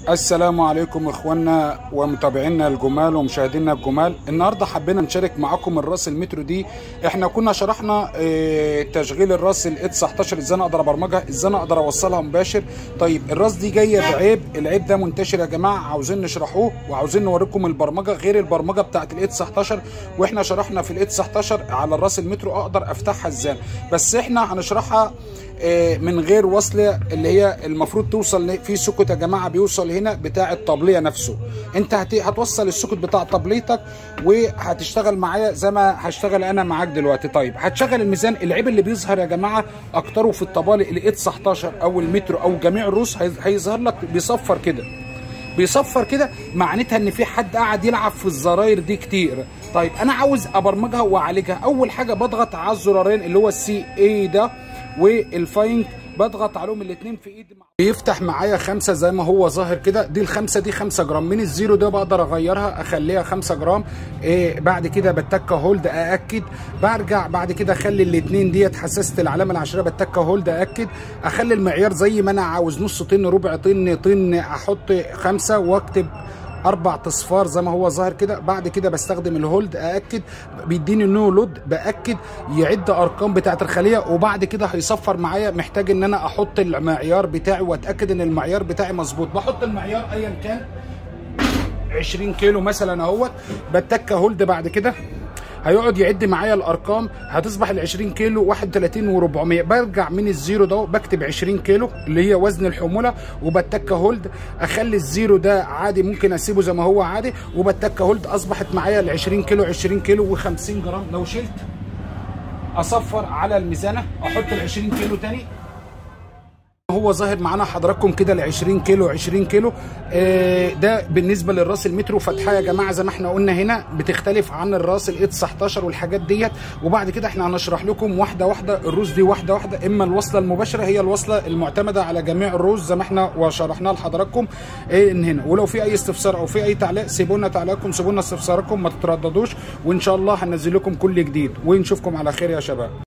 السلام عليكم اخواننا ومتابعينا الجمال ومشاهدينا الجمال النهارده حبينا نشارك معاكم الراس المترو دي احنا كنا شرحنا اه تشغيل الراس ال 19 ازاي انا اقدر ابرمجها ازاي انا اقدر اوصلها مباشر طيب الراس دي جايه بعيب العيب ده منتشر يا جماعه عاوزين نشرحوه وعاوزين نوريكم البرمجه غير البرمجه بتاعت ال 19 واحنا شرحنا في ال 19 على الراس المترو اقدر افتحها ازاي بس احنا هنشرحها من غير وصله اللي هي المفروض توصل في سكت يا جماعه بيوصل هنا بتاع الطبليه نفسه انت هتوصل السكت بتاع طبليتك وهتشتغل معايا زي ما هشتغل انا معاك دلوقتي طيب هتشغل الميزان العيب اللي بيظهر يا جماعه اكتره في الطبالي ال 19 او المترو او جميع الروس هيظهر لك بيصفر كده بيصفر كده معناتها ان في حد قاعد يلعب في الزراير دي كتير طيب انا عاوز ابرمجها واعالجها اول حاجه بضغط على الزرارين اللي هو السي اي ده والفاينك بضغط عليهم الاثنين في ايدي بيفتح معايا خمسة زي ما هو ظاهر كده دي الخمسة دي خمسة جرام من الزيرو ده بقدر اغيرها اخليها خمسة جرام إيه بعد كده بتك هولد ااكد برجع بعد كده اخلي الاثنين ديت حساسة العلامة العشرية بتك هولد ااكد اخلي المعيار زي ما انا عاوز نص طن ربع طن طن احط خمسة واكتب اربع تصفار زي ما هو ظاهر كده بعد كده بستخدم الهولد ااكد بيديني نو لود باكد يعد ارقام بتاعه الخليه وبعد كده هيصفر معايا محتاج ان انا احط المعيار بتاعي واتاكد ان المعيار بتاعي مظبوط بحط المعيار ايا كان 20 كيلو مثلا اهوت بتك هولد بعد كده هيقعد يعد معايا الارقام هتصبح ال 20 كيلو 31 و400 برجع من الزيرو ده بكتب 20 كيلو اللي هي وزن الحموله وبتك هولد اخلي الزيرو ده عادي ممكن اسيبه زي ما هو عادي وبتك هولد اصبحت معايا ال 20 كيلو 20 كيلو و50 جرام لو شلت اصفر على الميزانه احط ال 20 كيلو تاني هو ظاهر معانا حضراتكم كده ل 20 كيلو 20 كيلو آه ده بالنسبه للراس المترو فتحه يا جماعه زي ما احنا قلنا هنا بتختلف عن الراس ال 19 والحاجات ديت وبعد كده احنا هنشرح لكم واحده واحده الروس دي واحده واحده اما الوصله المباشره هي الوصله المعتمده على جميع الروس زي ما احنا وشرحناها لحضراتكم آه هنا ولو في اي استفسار او في اي تعليق سيبوا لنا تعليقكم سيبوا لنا استفساراتكم ما تترددوش وان شاء الله هنزل لكم كل جديد ونشوفكم على خير يا شباب